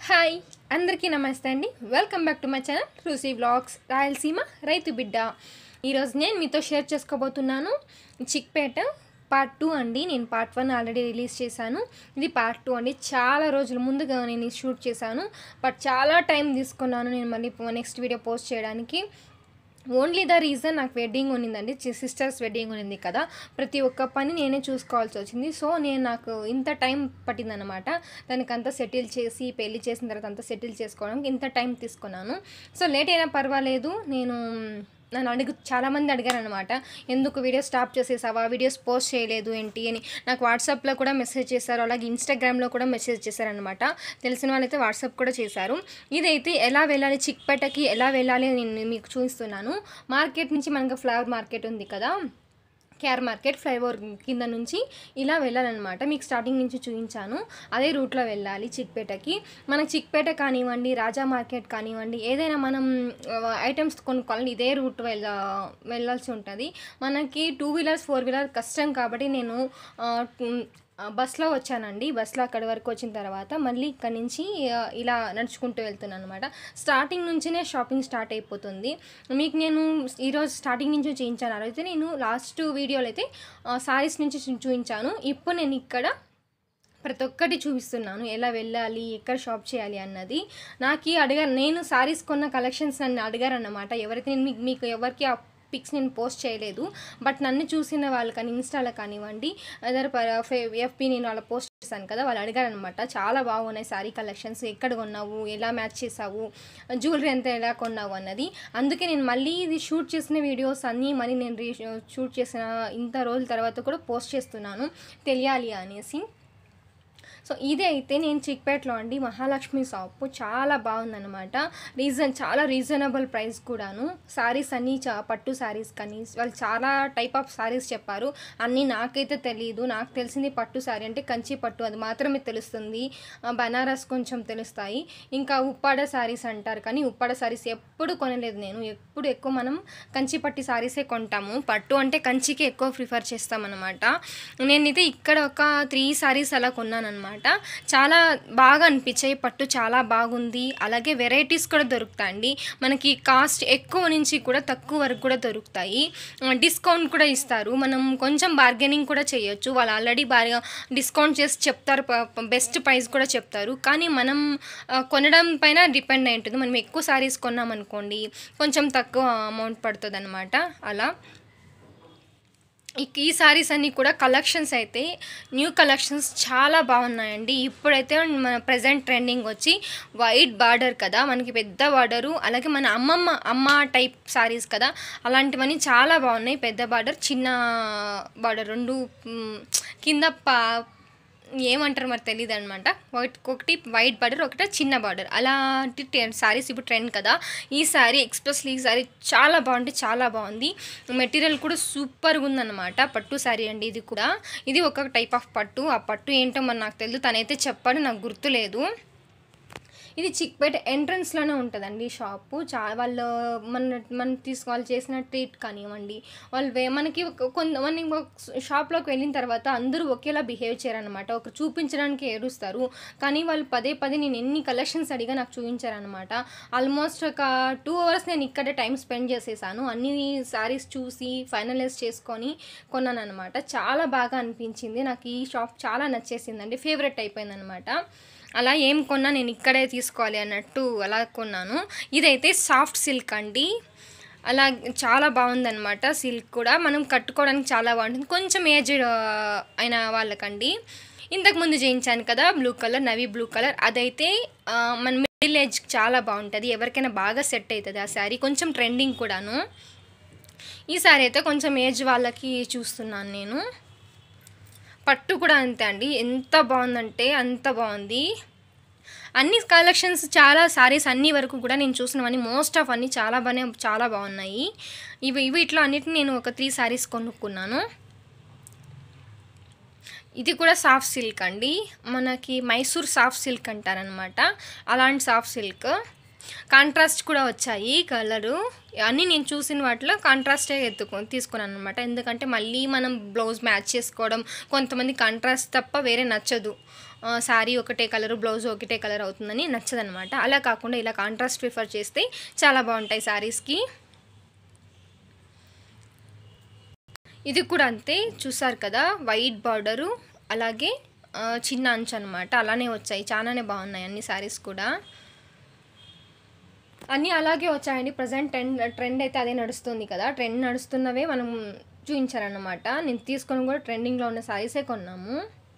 hi అందరికీ నమస్తే అండి welcome back to my channel రూసీ వ్లాగ్స్ రాయలసీమ రైతు బిడ్డ ఈరోజు నేను మీతో షేర్ చేసుకోబోతున్నాను చిక్పేట పార్ట్ టూ అండి నేను పార్ట్ వన్ ఆల్రెడీ రిలీజ్ చేశాను ఇది పార్ట్ టూ అండి చాలా రోజుల ముందుగా నేను ఇది షూట్ చేశాను బట్ చాలా టైం తీసుకున్నాను నేను మళ్ళీ నెక్స్ట్ వీడియో పోస్ట్ చేయడానికి ఓన్లీ ద రీజన్ నాకు వెడ్డింగ్ ఉన్నిందండి సిస్టర్స్ వెడ్డింగ్ ఉన్నింది కదా ప్రతి ఒక్క పని నేనే చూసుకోవాల్సి వచ్చింది సో నేను నాకు ఇంత టైం పట్టిందనమాట దానికి అంతా సెటిల్ చేసి పెళ్లి చేసిన తర్వాత అంతా సెటిల్ చేసుకోవడానికి ఇంత టైం తీసుకున్నాను సో లేట్ అయినా పర్వాలేదు నేను నన్ను అడుగు చాలామంది అడిగారు అనమాట ఎందుకు వీడియో స్టాప్ చేసేసావా వీడియోస్ పోస్ట్ చేయలేదు ఏంటి అని నాకు వాట్సాప్లో కూడా మెసేజ్ చేశారు అలాగే ఇన్స్టాగ్రామ్లో కూడా మెసేజ్ చేశారనమాట తెలిసిన వాళ్ళైతే వాట్సాప్ కూడా చేశారు ఇదైతే ఎలా వెళ్ళాలి చిక్పేటకి ఎలా వెళ్ళాలి అని నేను మీకు చూపిస్తున్నాను మార్కెట్ నుంచి మనకు ఫ్లవర్ మార్కెట్ ఉంది కదా కేఆర్ మార్కెట్ ఫ్లైఓవర్ కింద నుంచి ఇలా వెళ్ళాలన్నమాట మీకు స్టార్టింగ్ నుంచి చూపించాను అదే రూట్లో వెళ్ళాలి చిక్పేటకి మనకి చిక్పేట కానివ్వండి రాజా మార్కెట్ కానివ్వండి ఏదైనా మనం ఐటమ్స్ కొనుక్కోవాలని ఇదే రూట్ వెళ్ళ వెళ్ళాల్సి ఉంటుంది మనకి టూ వీలర్స్ ఫోర్ వీలర్ కష్టం కాబట్టి నేను ఆ, ఆ, బస్లో వచ్చానండి బస్లో అక్కడి వరకు వచ్చిన తర్వాత మళ్ళీ ఇక్కడ నుంచి ఆ, ఇలా నడుచుకుంటూ వెళ్తున్నాను అనమాట స్టార్టింగ్ నుంచినే షాపింగ్ స్టార్ట్ అయిపోతుంది మీకు నేను ఈరోజు స్టార్టింగ్ నుంచి చూపించాను అయితే నేను లాస్ట్ వీడియోలో అయితే సారీస్ నుంచి చూ- చూపించాను ఇప్పుడు నేను ఇక్కడ ప్రతి ఒక్కటి చూపిస్తున్నాను ఎలా వెళ్ళాలి ఎక్కడ షాప్ చేయాలి అన్నది నాకు ఈ అడిగారు నేను సారీస్ కొన్న కలెక్షన్స్ నన్ను అడిగారన్నమాట ఎవరైతే నేను మీకు మీకు ఎవరికి ఆ పిక్స్ నేను పోస్ట్ చేయలేదు బట్ నన్ను చూసిన వాళ్ళు కానీ ఇన్స్టాలో కానివ్వండి అదర్ ఎఫ్పి నేను అలా పోస్ట్ చేశాను కదా వాళ్ళు అడిగారనమాట చాలా బాగున్నాయి సారీ కలెక్షన్స్ ఎక్కడ కొన్నావు ఎలా మ్యాచ్ చేసావు జ్యువెలరీ ఎంత ఎలా కొన్నావు అన్నది అందుకే నేను మళ్ళీ ఇది షూట్ చేసిన వీడియోస్ అన్నీ మళ్ళీ నేను రీ షూట్ చేసిన ఇంత రోజుల తర్వాత కూడా పోస్ట్ చేస్తున్నాను తెలియాలి అనేసి సో ఇదే అయితే నేను చిక్పేటలో అండి మహాలక్ష్మి షాప్ చాలా బాగుందన్నమాట రీజన్ చాలా రీజనబుల్ ప్రైస్ కూడాను సారీస్ అన్నీ చా పట్టు సారీస్ కానీ వాళ్ళు చాలా టైప్ ఆఫ్ సారీస్ చెప్పారు అన్నీ నాకైతే తెలియదు నాకు తెలిసింది పట్టు సారీ అంటే కంచి పట్టు అది మాత్రమే తెలుస్తుంది ఆ, బనారస్ కొంచెం తెలుస్తాయి ఇంకా ఉప్పాడ సారీస్ అంటారు కానీ ఉప్పాడ సారీస్ ఎప్పుడు కొనలేదు నేను ఎప్పుడు ఎక్కువ మనం కంచి పట్టి సారీసే కొంటాము పట్టు అంటే కంచికి ఎక్కువ ప్రిఫర్ చేస్తామన్నమాట నేనైతే ఇక్కడ ఒక త్రీ సారీస్ అలా కొన్నానమాట చాలా బాగా అనిపించాయి పట్టు చాలా బాగుంది అలాగే వెరైటీస్ కూడా దొరుకుతాయండి మనకి కాస్ట్ ఎక్కువ నుంచి కూడా తక్కువ వరకు కూడా దొరుకుతాయి డిస్కౌంట్ కూడా ఇస్తారు మనం కొంచెం బార్గెనింగ్ కూడా చేయొచ్చు వాళ్ళు ఆల్రెడీ బాగా డిస్కౌంట్ చేసి చెప్తారు బెస్ట్ ప్రైస్ కూడా చెప్తారు కానీ మనం ఆ, కొనడం పైన డిపెండ్ అయి ఉంటుంది మనం ఎక్కువ సారీస్ కొన్నామనుకోండి కొంచెం తక్కువ అమౌంట్ పడుతుంది అనమాట అలా ఈ- ఈ సారీస్ అన్నీ కూడా కలెక్షన్స్ అయితే న్యూ కలెక్షన్స్ చాలా బాగున్నాయండి ఇప్పుడైతే మన ప్రజెంట్ ట్రెండింగ్ వచ్చి వైట్ బార్డర్ కదా మనకి పెద్ద బార్డరు అలాగే మన అమ్మమ్మ అమ్మ టైప్ సారీస్ కదా అలాంటివన్నీ చాలా బాగున్నాయి పెద్ద బార్డర్ చిన్న బార్డర్ రెండు మ్, కింద పా ఏమంటారు మరి తెలియదు అనమాట ఒకటి వైట్ బార్డర్ ఒకటి చిన్న బార్డర్ అలాంటి సారీస్ ఇప్పుడు ట్రెండ్ కదా ఈ సారీ ఎక్స్ప్రెస్లీ ఈ సారీ చాలా బాగుంది చాలా బాగుంది మెటీరియల్ కూడా సూపర్గా ఉందన్నమాట పట్టు సారీ అండి ఇది కూడా ఇది ఒక టైప్ ఆఫ్ పట్టు ఆ పట్టు ఏంటో మరి నాకు తెలియదు తనైతే చెప్పాడు నాకు గుర్తులేదు ఇది చిక్పేట ఎంట్రన్స్లోనే ఉంటుందండి షాపు చా వాళ్ళు మన మనం తీసుకోవాలి చేసిన ట్రీట్ కానివ్వండి వాళ్ళు వే- మనకి ఒక- కొంతమంది షాప్లోకి వెళ్ళిన తర్వాత అందరూ ఒకేలా బిహేవ్ చేయరనమాట ఒక చూపించడానికి ఏడుస్తారు కానీ వాళ్ళు పదే పదే నేను ఎన్ని కలెక్షన్స్ అడిగా నాకు చూపించారనమాట ఆల్మోస్ట్ ఒక టూ అవర్స్ నేను ఇక్కడే టైం స్పెండ్ చేసేసాను అన్ని సారీస్ చూసి ఫైనలైజ్ చేసుకొని కొన్నాను అనమాట చాలా బాగా అనిపించింది నాకు ఈ షాప్ చాలా నచ్చేసిందండి ఫేవరెట్ అయిపోయిందనమాట అలా ఏం కొన్నా నేను ఇక్కడే తీసుకోవాలి అన్నట్టు అలా కొన్నాను ఇదైతే సాఫ్ట్ సిల్క్ అండి అలా చాలా బాగుందన్నమాట సిల్క్ కూడా మనం కట్టుకోవడానికి చాలా బాగుంటుంది కొంచెం ఏజ్ అయిన వాళ్ళకండి ఇంతకుముందు చేయించాను కదా blue colour navy blue colour అదైతే ఆ, మన మిడిల్ ఏజ్ చాలా బాగుంటుంది ఎవరికైనా బాగా సెట్ అవుతుంది ఆ శారీ కొంచెం ట్రెండింగ్ కూడాను ఈ శారీ అయితే కొంచెం ఏజ్ వాళ్ళకి చూస్తున్నాను నేను పట్టు కూడా అంతే అండి ఎంత బాగుందంటే అంత బాగుంది అన్ని కలెక్షన్స్ చాలా సారీస్ అన్ని వరకు కూడా నేను చూసినవన్నీ మోస్ట్ ఆఫ్ అన్ని చాలా బాగానే చాలా బాగున్నాయి ఇవి వీటిలో అన్నిటిని నేను ఒక త్రీ సారీస్ కొనుక్కున్నాను ఇది కూడా సాఫ్ట్ సిల్క్ అండి మనకి మైసూర్ సాఫ్ట్ సిల్క్ అంటారనమాట అలాంటి సాఫ్ట్ సిల్క్ కాంట్రాస్ట్ కూడా వచ్చాయి కలరు అన్నీ నేను చూసిన వాటిలో కాంట్రాస్టే ఎత్తుకొని తీసుకున్నాను అనమాట ఎందుకంటే మళ్ళీ మనం బ్లౌజ్ మ్యాచ్ చేసుకోవడం కొంతమంది కాంట్రాస్ట్ తప్ప వేరే నచ్చదు శారీ ఒకటే కలర్ బ్లౌజ్ ఒకటే కలర్ అవుతుందని నచ్చదనమాట అలా కాకుండా ఇలా కాంట్రాస్ట్ ప్రిఫర్ చేస్తే చాలా బాగుంటాయి శారీస్కి ఇది కూడా అంతే చూసారు కదా వైట్ బార్డరు అలాగే ఆ, చిన్న అంచు అనమాట అలానే వచ్చాయి చాలానే బాగున్నాయి అన్ని శారీస్ కూడా అన్నీ అలాగే వచ్చాయండి ప్రజెంట్ ట్రెండ్ ట్రెండ్ అయితే అదే నడుస్తుంది కదా ట్రెండ్ నడుస్తున్నవే మనం చూపించారన్నమాట నేను తీసుకొని కూడా ట్రెండింగ్లో ఉన్న శారీసే కొన్నాము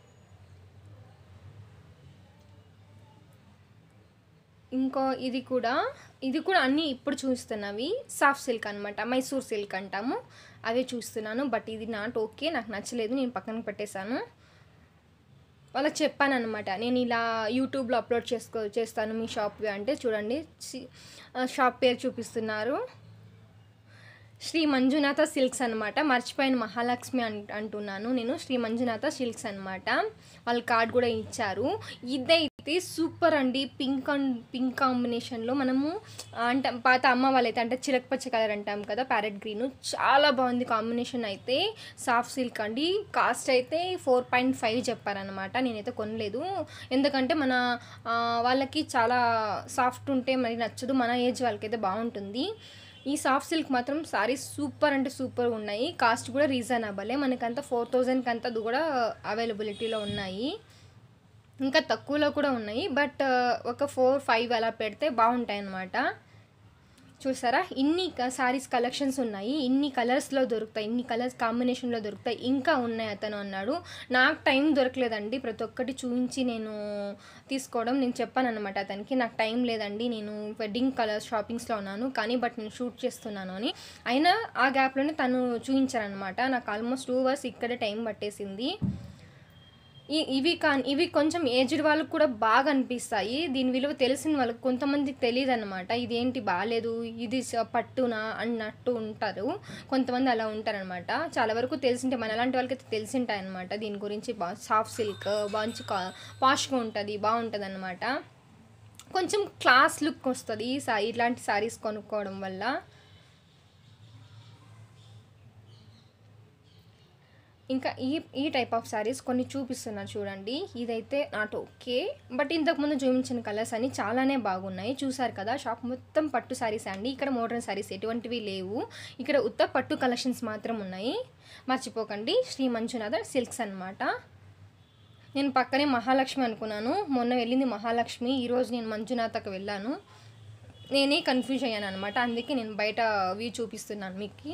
ఇంకో ఇది కూడా ఇది కూడా అన్నీ ఇప్పుడు చూస్తున్నవి సాఫ్ట్ సిల్క్ అనమాట మైసూర్ సిల్క్ అంటాము అవే చూస్తున్నాను బట్ ఇది నాట్ ఓకే నాకు నచ్చలేదు నేను పక్కన పెట్టేశాను వాళ్ళకి చెప్పాను అనమాట నేను ఇలా యూట్యూబ్లో అప్లోడ్ చేసుకో చేస్తాను మీ షాప్ అంటే చూడండి చి- ఆ, షాప్ పేరు చూపిస్తున్నారు శ్రీ మంజునాథ సిల్క్స్ అనమాట మర్చిపోయిన మహాలక్ష్మి అన్ అంటున్నాను నేను శ్రీ మంజునాథ సిల్క్స్ అనమాట వాళ్ళ కార్డ్ కూడా ఇచ్చారు ఇదైతే సూపర్ అండి పింక్ అండ్ పింక్ కాంబినేషన్లో మనము అంటే పాత అమ్మ వాళ్ళైతే అంటే చిలకపచ్చ కలర్ అంటాం కదా ప్యారెట్ గ్రీన్ చాలా బాగుంది కాంబినేషన్ అయితే సాఫ్ట్ సిల్క్ అండి కాస్ట్ అయితే ఫోర్ పాయింట్ ఫైవ్ చెప్పారనమాట నేనైతే కొనలేదు ఎందుకంటే మన ఆ, వాళ్ళకి చాలా సాఫ్ట్ ఉంటే మరి నచ్చదు మన ఏజ్ వాళ్ళకైతే బాగుంటుంది ఈ సాఫ్ట్ సిల్క్ మాత్రం సారీస్ సూపర్ అంటే సూపర్ ఉన్నాయి కాస్ట్ కూడా రీజనబులే మనకంతా ఫోర్ థౌజండ్కి అంతా అది కూడా అవైలబిలిటీలో ఉన్నాయి ఇంకా తక్కువలో కూడా ఉన్నాయి బట్ ఒక ఫోర్ ఫైవ్ అలా పెడితే బాగుంటాయి అన్నమాట చూసారా ఇన్ని సారీస్ కలెక్షన్స్ ఉన్నాయి ఇన్ని కలర్స్లో దొరుకుతాయి ఇన్ని కలర్స్ కాంబినేషన్లో దొరుకుతాయి ఇంకా ఉన్నాయి అతను అన్నాడు నాకు టైం దొరకలేదండి ప్రతి ఒక్కటి చూపించి నేను తీసుకోవడం నేను చెప్పాను అనమాట అతనికి నాకు టైం లేదండి నేను వెడ్డింగ్ కలర్ షాపింగ్స్లో ఉన్నాను కానీ బట్ నేను షూట్ చేస్తున్నాను అని అయినా ఆ గ్యాప్లోనే తను చూపించారనమాట నాకు ఆల్మోస్ట్ టూ అవర్స్ ఇక్కడే టైం పట్టేసింది ఈ ఇవి కా ఇవి కొంచెం ఏజ్డ్ వాళ్ళకి కూడా బాగా అనిపిస్తాయి దీని విలువ తెలిసిన వాళ్ళకి కొంతమందికి తెలియదు అనమాట ఇదేంటి బాగాలేదు ఇది స- పట్టునా అన్నట్టు ఉంటారు కొంతమంది అలా ఉంటారనమాట చాలా వరకు తెలిసింటే మన అలాంటి వాళ్ళకైతే తెలిసింటాయి అనమాట దీని గురించి బా సాఫ్ట్ సిల్క్ మంచి కా పాష్గా ఉంటుంది బాగుంటుంది అనమాట కొంచెం క్లాస్ లుక్ వస్తుంది ఈ సా ఇలాంటి సారీస్ కొనుక్కోవడం వల్ల ఇంకా ఈ ఈ టైప్ ఆఫ్ శారీస్ కొన్ని చూపిస్తున్నారు చూడండి ఇదైతే నాట్ ఓకే బట్ ఇంతకుముందు చూపించిన కలర్స్ అన్ని చాలానే బాగున్నాయి చూసారు కదా షాప్ మొత్తం పట్టు శారీస్ అండి ఇక్కడ మోడర్న్ శారీస్ ఎటువంటివి లేవు ఇక్కడ ఉత్త పట్టు కలెక్షన్స్ మాత్రం ఉన్నాయి మర్చిపోకండి శ్రీ మంజునాథ సిల్క్స్ అన్నమాట నేను పక్కనే మహాలక్ష్మి అనుకున్నాను మొన్న వెళ్ళింది మహాలక్ష్మి ఈరోజు నేను మంజునాథకు వెళ్ళాను నేనే కన్ఫ్యూజ్ అయ్యాను అనమాట అందుకే నేను బయట వ్యూ చూపిస్తున్నాను మీకు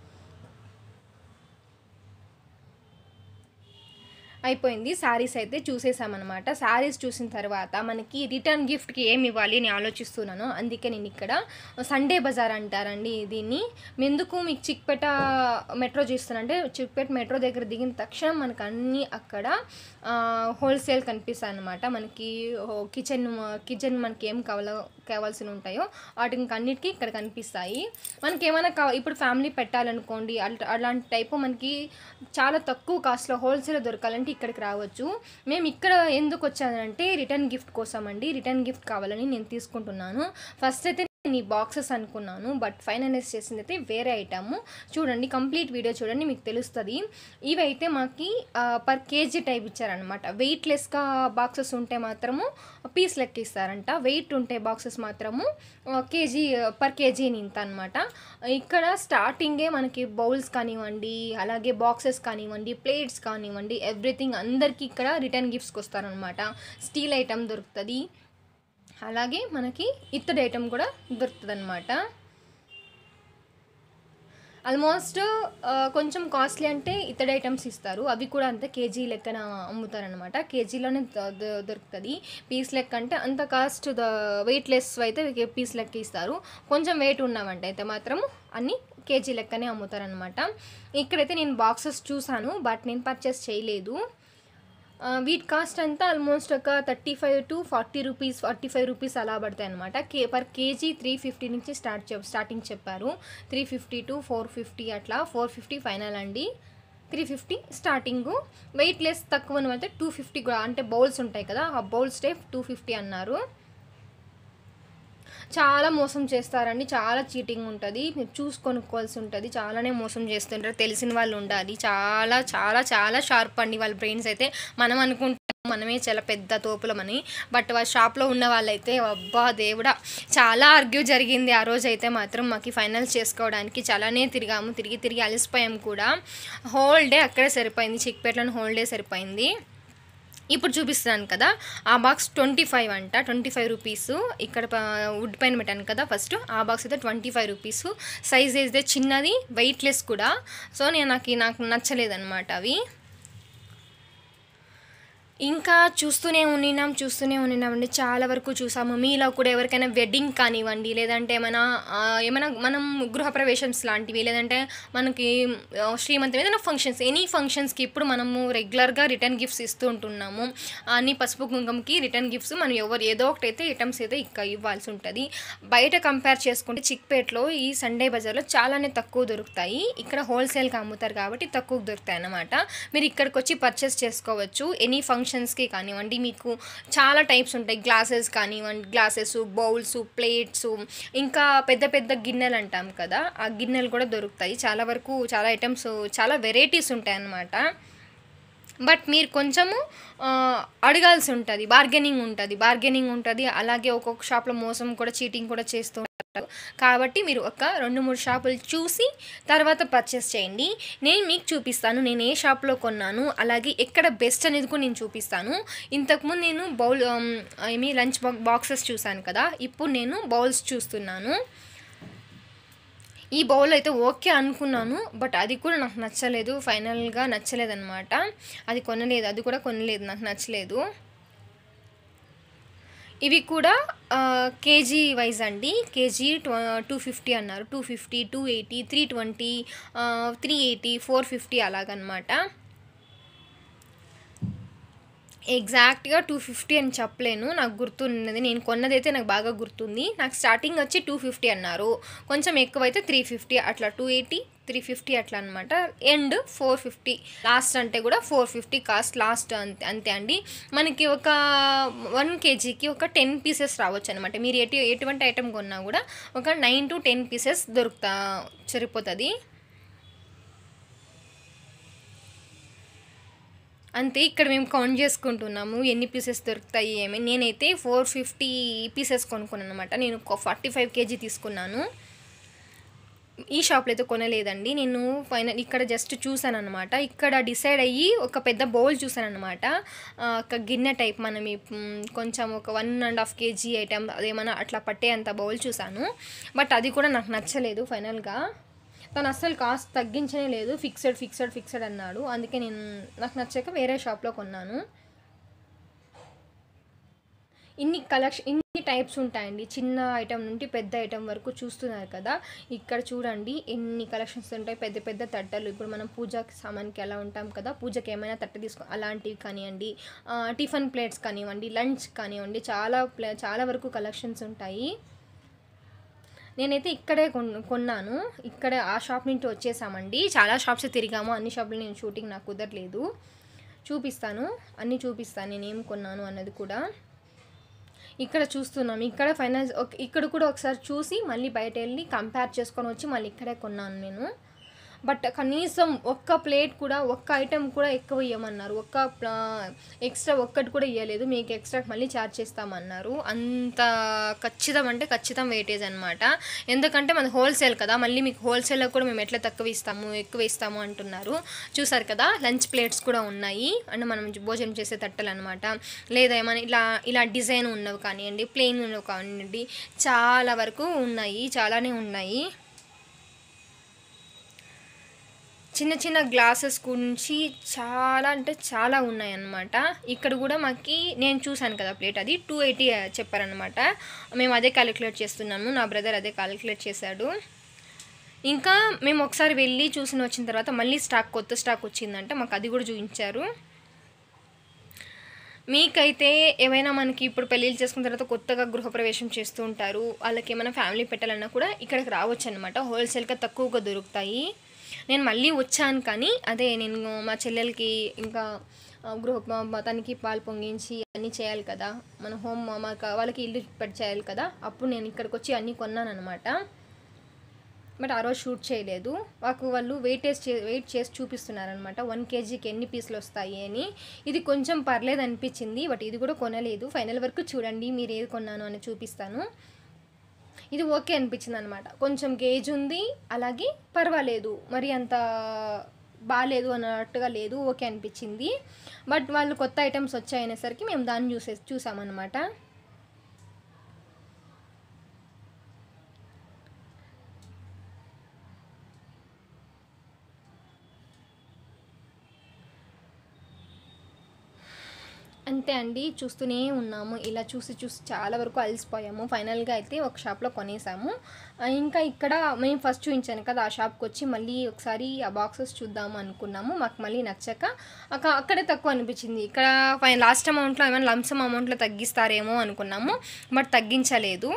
అయిపోయింది శారీస్ అయితే చూసేసామన్నమాట శారీస్ చూసిన తర్వాత మనకి రిటర్న్ గిఫ్ట్కి ఏమి ఇవ్వాలి అని ఆలోచిస్తున్నాను అందుకే నేను ఇక్కడ సండే బజార్ అంటారండి దీన్ని ఎందుకు మీకు చిక్పేట మెట్రో చూస్తానంటే చిక్పేట మెట్రో దగ్గర దిగిన తక్షణం మనకు అన్నీ అక్కడ హోల్సేల్ కనిపిస్తాయి అనమాట మనకి కిచెన్ కిచెన్ మనకి ఏం కావాలో కావాల్సి ఉంటాయో వాటికి అన్నిటికీ ఇక్కడ కనిపిస్తాయి మనకి ఏమైనా కావ ఇప్పుడు ఫ్యామిలీ పెట్టాలనుకోండి అల- అలాంటి టైపు మనకి చాలా తక్కువ కాస్ట్లో హోల్సేల్ దొరకాలంటే ఇక్కడికి రావచ్చు మేము ఇక్కడ ఎందుకు వచ్చానంటే రిటర్న్ గిఫ్ట్ కోసం అండి రిటర్న్ గిఫ్ట్ కావాలని నేను తీసుకుంటున్నాను ఫస్ట్ అయితే నేను ఈ బాక్సెస్ అనుకున్నాను బట్ ఫైనలైజ్ చేసింది అయితే వేరే ఐటమ్ చూడండి కంప్లీట్ వీడియో చూడండి మీకు తెలుస్తుంది ఇవైతే మాకి పర్ కేజీ టైప్ ఇచ్చారనమాట వెయిట్లెస్గా బాక్సెస్ ఉంటే మాత్రము పీస్ లెక్క ఇస్తారంట వెయిట్ ఉంటే బాక్సెస్ మాత్రము కేజీ పర్ కేజీ ఇంత అనమాట ఇక్కడ స్టార్టింగే మనకి బౌల్స్ కానివ్వండి అలాగే బాక్సెస్ కానివ్వండి ప్లేట్స్ కానివ్వండి ఎవ్రీథింగ్ అందరికీ ఇక్కడ రిటర్న్ గిఫ్ట్స్కి వస్తారనమాట స్టీల్ ఐటమ్ దొరుకుతుంది అలాగే మనకి ఇత్తడి ఐటమ్ కూడా దొరుకుతుంది అనమాట ఆల్మోస్ట్ కొంచెం కాస్ట్లీ అంటే ఇతడి ఐటమ్స్ ఇస్తారు అవి కూడా అంతే కేజీ లెక్కన అమ్ముతారనమాట కేజీలోనే దొ- దొ- దొరుకుతుంది పీస్ లెక్క అంటే అంత కాస్ట్ వెయిట్ లెస్ అయితే పీస్ లెక్క ఇస్తారు కొంచెం వెయిట్ ఉన్నామంటే అయితే మాత్రం అన్ని కేజీ లెక్కనే అమ్ముతారనమాట ఇక్కడైతే నేను బాక్సెస్ చూసాను బట్ నేను పర్చేస్ చేయలేదు ఆ, వీటి కాస్ట్ అంతా ఆల్మోస్ట్ ఒక thirty five to forty rupees forty five rupees అలా పడతాయి అనమాట K per KG three fifty నుంచి స్టార్ట్ చెప్ స్టార్టింగ్ చెప్పారు three fifty to four fifty అట్లా ఫోర్ ఫిఫ్టీ ఫైనల్ అండి three fifty starting weight less తక్కువ అయితే టూ ఫిఫ్టీ కూడా అంటే బౌల్స్ ఉంటాయి కదా ఆ బౌల్స్ టైప్ టూ ఫిఫ్టీ అన్నారు చాలా మోసం చేస్తారండి చాలా చీటింగ్ ఉంటుంది మీరు చూసి కొనుక్కోవాల్సి ఉంటుంది చాలానే మోసం చేస్తుంటారు తెలిసిన వాళ్ళు ఉండాలి చాలా చాలా చాలా షార్ప్ అండి వాళ్ళ బ్రెయిన్స్ అయితే మనం అనుకుంటాం మనమే చాలా పెద్ద తోపులమని బట్ వాళ్ళ షాప్లో ఉన్న వాళ్ళైతే అబ్బా దేవుడా చాలా ఆర్గ్యూ జరిగింది ఆ రోజు అయితే మాత్రం మాకు ఫైనల్ చేసుకోవడానికి చాలానే తిరిగాము తిరిగి తిరిగి అలసిపోయాము కూడా హోల్ డే అక్కడే సరిపోయింది చిక్పేటలోని హోల్ డే సరిపోయింది ఇప్పుడు చూపిస్తున్నాను కదా ఆ బాక్స్ ట్వంటీ ఫైవ్ అంట ట్వంటీ ఫైవ్ రూపీస్ ఇక్కడ ప- వుడ్ పైన పెట్టాను కదా ఫస్ట్ ఆ బాక్స్ అయితే ట్వంటీ ఫైవ్ రూపీస్ సైజ్ అయితే చిన్నది వెయిట్లెస్ కూడా సో నేను నాకు నాకు నచ్చలేదన్నమాట అవి ఇంకా చూస్తూనే ఉండినాం చూస్తూనే ఉండినామండి చాలా వరకు చూసాము మీలో కూడా ఎవరికైనా వెడ్డింగ్ కానివ్వండి లేదంటే ఏమైనా ఆ, ఏమైనా మనం గృహప్రవేశంస్ లాంటివి లేదంటే మనకి ఆ, శ్రీమంతం ఏదైనా ఫంక్షన్స్ ఎనీ ఫంక్షన్స్కి ఇప్పుడు మనము రెగ్యులర్గా రిటర్న్ గిఫ్ట్స్ ఇస్తూ ఉంటున్నాము అన్ని పసుపు కుంకుమకి రిటర్న్ గిఫ్ట్స్ మనం ఎవరు ఏదో ఒకటి అయితే ఐటమ్స్ అయితే ఇక్క ఇవ్వాల్సి ఉంటుంది బయట కంపేర్ చేసుకుంటే చిక్పేట్లో ఈ సండే బజార్లో చాలానే తక్కువ దొరుకుతాయి ఇక్కడ హోల్సేల్గా అమ్ముతారు కాబట్టి తక్కువ దొరుకుతాయి అన్నమాట మీరు ఇక్కడికి వచ్చి పర్చేస్ చేసుకోవచ్చు ఎనీ ఫంక్షన్స్కి కానివ్వండి మీకు చాలా టైప్స్ ఉంటాయి గ్లాసెస్ కానివ్వండి గ్లాసెస్ బౌల్స్ ప్లేట్స్ ఇంకా పెద్ద పెద్ద గిన్నెలు అంటాం కదా ఆ గిన్నెలు కూడా దొరుకుతాయి చాలా వరకు చాలా ఐటమ్స్ చాలా వెరైటీస్ ఉంటాయి అన్నమాట బట్ మీరు కొంచెము ఆ, అడగాల్సి ఉంటుంది బార్గెనింగ్ ఉంటుంది బార్గెనింగ్ ఉంటుంది అలాగే ఒక్కొక్క షాప్లో మోసం కూడా చీటింగ్ కూడా చేస్తూ ఉంటారు కాబట్టి మీరు ఒక రెండు మూడు షాపులు చూసి తర్వాత పర్చేస్ చేయండి నేను మీకు చూపిస్తాను నేను ఏ షాప్లో కొన్నాను అలాగే ఎక్కడ బెస్ట్ అనేది కూడా నేను చూపిస్తాను ఇంతకుముందు నేను బౌల్ ఏమి లంచ్ బాక్సెస్ చూశాను కదా ఇప్పుడు నేను బౌల్స్ చూస్తున్నాను ఈ బౌల్ అయితే ఓకే అనుకున్నాను బట్ అది కూడా నాకు నచ్చలేదు ఫైనల్గా నచ్చలేదన్నమాట అది కొనలేదు అది కూడా కొనలేదు నాకు నచ్చలేదు ఇవి కూడా ఆ, కేజీ వైజ్ అండి కేజీ టూ ఫిఫ్టీ అన్నారు two fifty two eighty three twenty three eighty four fifty అలాగనమాట ఎగ్జాక్ట్గా టూ ఫిఫ్టీ అని చెప్పలేను నాకు గుర్తున్నది నేను కొన్నదైతే నాకు బాగా గుర్తుంది నాకు స్టార్టింగ్ వచ్చి టూ ఫిఫ్టీ అన్నారు కొంచెం ఎక్కువైతే త్రీ ఫిఫ్టీ అట్లా టూ ఎయిటీ త్రీ ఫిఫ్టీ అట్లా అనమాట ఎండ్ ఫోర్ ఫిఫ్టీ లాస్ట్ అంటే కూడా ఫోర్ ఫిఫ్టీ కాస్ట్ లాస్ట్ అంతే అంతే అండి మనకి ఒక వన్ కేజీకి ఒక టెన్ పీసెస్ రావచ్చు అనమాట మీరు ఎటు ఎటువంటి ఐటెం కొన్నా కూడా ఒక నైన్ టు టెన్ పీసెస్ దొరుకుతా సరిపోతుంది అంతే ఇక్కడ మేము కౌంట్ చేసుకుంటున్నాము ఎన్ని పీసెస్ దొరుకుతాయి ఏమి నేనైతే ఫోర్ ఫిఫ్టీ పీసెస్ కొనుక్కున్నాను అనమాట నేను ఒక ఫార్టీ ఫైవ్ కేజీ తీసుకున్నాను ఈ షాప్లో అయితే కొనలేదండి నేను ఫైనల్ ఇక్కడ జస్ట్ చూసాను అనమాట ఇక్కడ డిసైడ్ అయ్యి ఒక పెద్ద బౌల్ చూసాను అనమాట ఒక గిన్నె టైప్ మనం ఈ, మ్, కొంచెం ఒక one and half KG item అదేమన్నా అట్లా పట్టే అంత బౌల్ చూసాను బట్ అది కూడా నాకు నచ్చలేదు ఫైనల్గా తను అస్సలు కాస్ట్ తగ్గించనే లేదు ఫిక్స్డ్ ఫిక్స్డ్ ఫిక్స్డ్ అన్నాడు అందుకే నేను నాకు నచ్చాక వేరే షాప్లో కొన్నాను ఇన్ని కలెక్షన్ ఇన్ని టైప్స్ ఉంటాయండి చిన్న ఐటెం నుండి పెద్ద ఐటెం వరకు చూస్తున్నారు కదా ఇక్కడ చూడండి ఎన్ని కలెక్షన్స్ ఉంటాయి పెద్ద పెద్ద తట్టలు ఇప్పుడు మనం పూజకి సామాన్కి ఎలా ఉంటాం కదా పూజకి ఏమైనా తట్ట తీసుకో అలాంటివి కానివ్వండి ఆ, టిఫిన్ ప్లేట్స్ కానివ్వండి లంచ్ కానివ్వండి చాలా ప్లే చాలా వరకు కలెక్షన్స్ ఉంటాయి నేనైతే ఇక్కడే కొన్ కొన్నాను ఇక్కడ ఆ షాప్ నుంచి వచ్చేసామండి చాలా షాప్స్ తిరిగాము అన్ని షాపులు నేను షూటింగ్ నాకు కుదరలేదు చూపిస్తాను అన్నీ చూపిస్తాను నేను ఏం కొన్నాను అన్నది కూడా ఇక్కడ చూస్తున్నాం ఇక్కడ ఫైనల్ ఇక్కడ కూడా ఒకసారి చూసి మళ్ళీ బయట వెళ్ళి కంపేర్ చేసుకొని వచ్చి మళ్ళీ ఇక్కడే కొన్నాను నేను బట్ కనీసం ఒక్క ప్లేట్ కూడా ఒక్క ఐటెం కూడా ఎక్కువ ఇవ్వమన్నారు ఒక్క ఎక్స్ట్రా ఒక్కటి కూడా ఇవ్వలేదు మీకు ఎక్స్ట్రా మళ్ళీ ఛార్జ్ చేస్తామన్నారు అంత ఖచ్చితం అంటే ఖచ్చితం వెయిటేజ్ అనమాట ఎందుకంటే మన హోల్సేల్ కదా మళ్ళీ మీకు హోల్సేల్లో కూడా మేము ఎట్లా తక్కువ ఇస్తాము ఎక్కువ ఇస్తాము అంటున్నారు చూసారు కదా లంచ్ ప్లేట్స్ కూడా ఉన్నాయి అంటే మనం భోజనం చేసే తట్టలు అనమాట లేదా ఏమైనా ఇలా ఇలా డిజైన్ ఉన్నవి కానివ్వండి ప్లెయిన్ ఉన్నవి కానివ్వండి చాలా వరకు ఉన్నాయి చాలానే ఉన్నాయి చిన్న చిన్న గ్లాసెస్ గురించి చాలా అంటే చాలా ఉన్నాయన్నమాట ఇక్కడ కూడా మాకి నేను చూశాను కదా ప్లేట్ అది టూ ఎయిటీ చెప్పారనమాట మేము అదే క్యాలిక్యులేట్ చేస్తున్నాము నా బ్రదర్ అదే క్యాలిక్యులేట్ చేశాడు ఇంకా మేము ఒకసారి వెళ్ళి చూసిన వచ్చిన తర్వాత మళ్ళీ స్టాక్ కొత్త స్టాక్ వచ్చిందంటే మాకు అది కూడా చూపించారు మీకైతే ఏమైనా మనకి ఇప్పుడు పెళ్ళిళ్ళు చేసుకున్న తర్వాత కొత్తగా గృహప్రవేశం చేస్తూ ఉంటారు వాళ్ళకి ఏమైనా ఫ్యామిలీ పెట్టాలన్నా కూడా ఇక్కడికి రావచ్చు అనమాట హోల్సేల్గా తక్కువగా దొరుకుతాయి నేను మళ్ళీ వచ్చాను కానీ అదే నేను మా చెల్లెలకి ఇంకా ఆ, గృహ మా- తనకి పాలు పొంగించి అన్నీ చేయాలి కదా మన హోమ్ మాకు వాళ్ళకి ఇల్లు పెట్టి చేయాలి కదా అప్పుడు నేను ఇక్కడికి వచ్చి అన్నీ కొన్నాను అనమాట బట్ ఆ రోజు షూట్ చేయలేదు మాకు వాళ్ళు వెయిటేజ్ చే వెయిట్ చేసి చూపిస్తున్నారనమాట వన్ కేజీకి ఎన్ని పీసులు వస్తాయి అని ఇది కొంచెం పర్లేదు అనిపించింది బట్ ఇది కూడా కొనలేదు ఫైనల్ వరకు చూడండి మీరు ఏది కొన్నాను అని చూపిస్తాను ఇది ఓకే అనిపించింది అనమాట కొంచెం గేజ్ ఉంది అలాగే పర్వాలేదు మరి అంత బాగాలేదు అన్నట్టుగా లేదు ఓకే అనిపించింది బట్ వాళ్ళు కొత్త ఐటమ్స్ వచ్చాయనేసరికి మేము దాన్ని చూసే చూసామన్నమాట అంతే అండి చూస్తూనే ఉన్నాము ఇలా చూసి చూసి చాలా వరకు అలసిపోయాము ఫైనల్గా అయితే ఒక షాప్లో కొనేసాము ఆ, ఇంకా ఇక్కడ మేము ఫస్ట్ చూపించాను కదా ఆ షాప్కి వచ్చి మళ్ళీ ఒకసారి ఆ బాక్సెస్ చూద్దాము అనుకున్నాము మాకు మళ్ళీ నచ్చక అక్క అక్కడే తక్కువ అనిపించింది ఇక్కడ ఫైన్ లాస్ట్ అమౌంట్లో ఏమైనా లంసమ్ అమౌంట్లో తగ్గిస్తారేమో అనుకున్నాము బట్ తగ్గించలేదు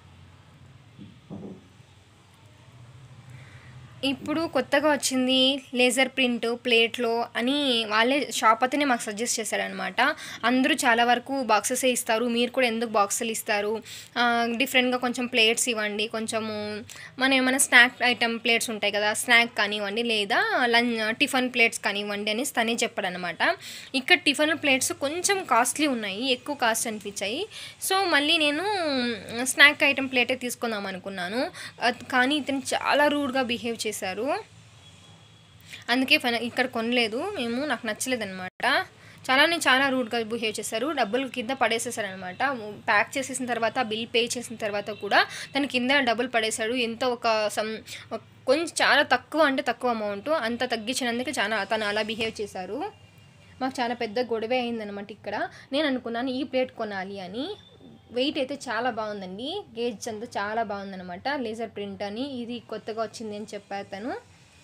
ఇప్పుడు కొత్తగా వచ్చింది లేజర్ ప్రింట్ ప్లేట్లో అని వాళ్ళే షాప్ అతనే మాకు సజెస్ట్ చేశారనమాట అందరూ చాలా వరకు బాక్సెసే ఇస్తారు మీరు కూడా ఎందుకు బాక్సులు ఇస్తారు ఆ, డిఫరెంట్గా కొంచెం ప్లేట్స్ ఇవ్వండి కొంచెము మన ఏమైనా స్నాక్ ఐటమ్ ప్లేట్స్ ఉంటాయి కదా స్నాక్ కానివ్వండి లేదా లంచ్ టిఫిన్ ప్లేట్స్ కానివ్వండి అని తనే చెప్పాడనమాట ఇక్కడ టిఫిన్ ప్లేట్స్ కొంచెం కాస్ట్లీ ఉన్నాయి ఎక్కువ కాస్ట్ అనిపించాయి సో మళ్ళీ నేను స్నాక్ ఐటమ్ ప్లేటే తీసుకుందాం అనుకున్నాను అద్- కానీ ఇతను చాలా రూడ్గా బిహేవ్ చేశారు అందుకే ఫైన ఇక్కడ కొనలేదు మేము నాకు నచ్చలేదు అనమాట చాలానే చాలా రూడ్గా బిహేవ్ చేశారు డబ్బులు కింద పడేసేసారనమాట ప్యాక్ చేసేసిన తర్వాత బిల్ పే చేసిన తర్వాత కూడా తన కింద డబ్బులు పడేశాడు ఎంతో ఒక సమ్ ఒక- కొంచెం చాలా తక్కువ అంటే తక్కువ అమౌంట్ అంత తగ్గించినందుకు చాలా తను అలా బిహేవ్ చేశారు మాకు చాలా పెద్ద గొడవే అయిందనమాట ఇక్కడ నేను అనుకున్నాను ఈ ప్లేట్ కొనాలి అని వెయిట్ అయితే చాలా బాగుందండి గేజ్ అంతా చాలా బాగుందనమాట లేజర్ ప్రింట్ అని ఇది కొత్తగా వచ్చింది అని చెప్పారు తను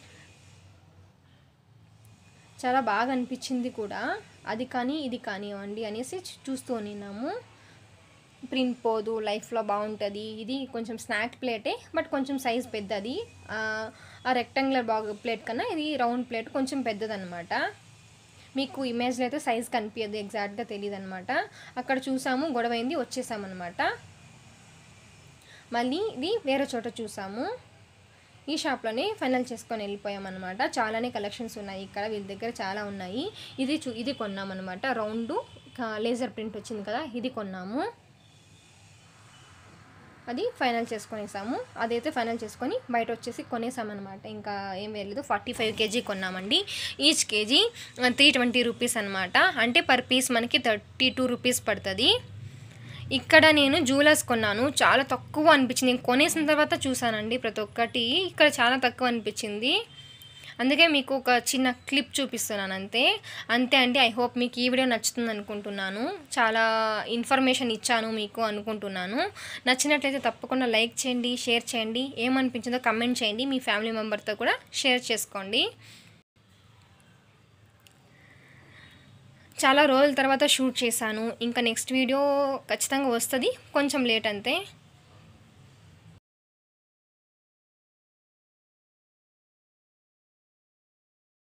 చాలా బాగా అనిపించింది కూడా అది కానీ ఇది కానివ్వండి అనేసి చూ- చూస్తూ ఉన్నాము ప్రింట్ పోదు లైఫ్లో బాగుంటుంది ఇది కొంచెం స్నాక్ ప్లేటే బట్ కొంచెం సైజ్ పెద్దది ఆ, ఆ రెక్టాంగులర్ బాగా ప్లేట్ కన్నా ఇది రౌండ్ ప్లేట్ కొంచెం పెద్దదన్నమాట మీకు ఇమేజ్లో అయితే సైజ్ కనిపించదు ఎగ్జాక్ట్గా తెలియదు అనమాట అక్కడ చూసాము గొడవైంది వచ్చేసామన్నమాట మళ్ళీ ఇది వేరే చోట చూసాము ఈ షాప్లోనే ఫైనల్ చేసుకొని వెళ్ళిపోయామన్నమాట చాలానే కలెక్షన్స్ ఉన్నాయి ఇక్కడ వీళ్ళ దగ్గర చాలా ఉన్నాయి ఇది చూ ఇది కొన్నామన్నమాట రౌండ్ లేజర్ ప్రింట్ వచ్చింది కదా ఇది కొన్నాము అది ఫైనల్ చేసుకొనేసాము అదైతే ఫైనల్ చేసుకొని బయట వచ్చేసి కొనేసామన్నమాట ఇంకా ఏం వేయలేదు ఫార్టీ ఫైవ్ కేజీ కొన్నామండి each KG three twenty rupees అనమాట అంటే పర్ పీస్ మనకి థర్టీ టూ రూపీస్ పడుతుంది ఇక్కడ నేను జ్యువెలర్స్ కొన్నాను చాలా తక్కువ అనిపించింది నేను కొనేసిన తర్వాత చూసానండి ప్రతి ఒక్కటి ఇక్కడ చాలా తక్కువ అనిపించింది అందుకే మీకు ఒక చిన్న క్లిప్ చూపిస్తున్నాను అంతే అంతే అండి ఐ హోప్ మీకు ఈ వీడియో నచ్చుతుంది అనుకుంటున్నాను చాలా ఇన్ఫర్మేషన్ ఇచ్చాను మీకు అనుకుంటున్నాను నచ్చినట్లయితే తప్పకుండా లైక్ చేయండి షేర్ చేయండి ఏమనిపించిందో కమెంట్ చేయండి మీ ఫ్యామిలీ మెంబర్తో కూడా షేర్ చేసుకోండి చాలా రోజుల తర్వాత షూట్ చేశాను ఇంకా నెక్స్ట్ వీడియో ఖచ్చితంగా వస్తుంది కొంచెం లేట్ అంతే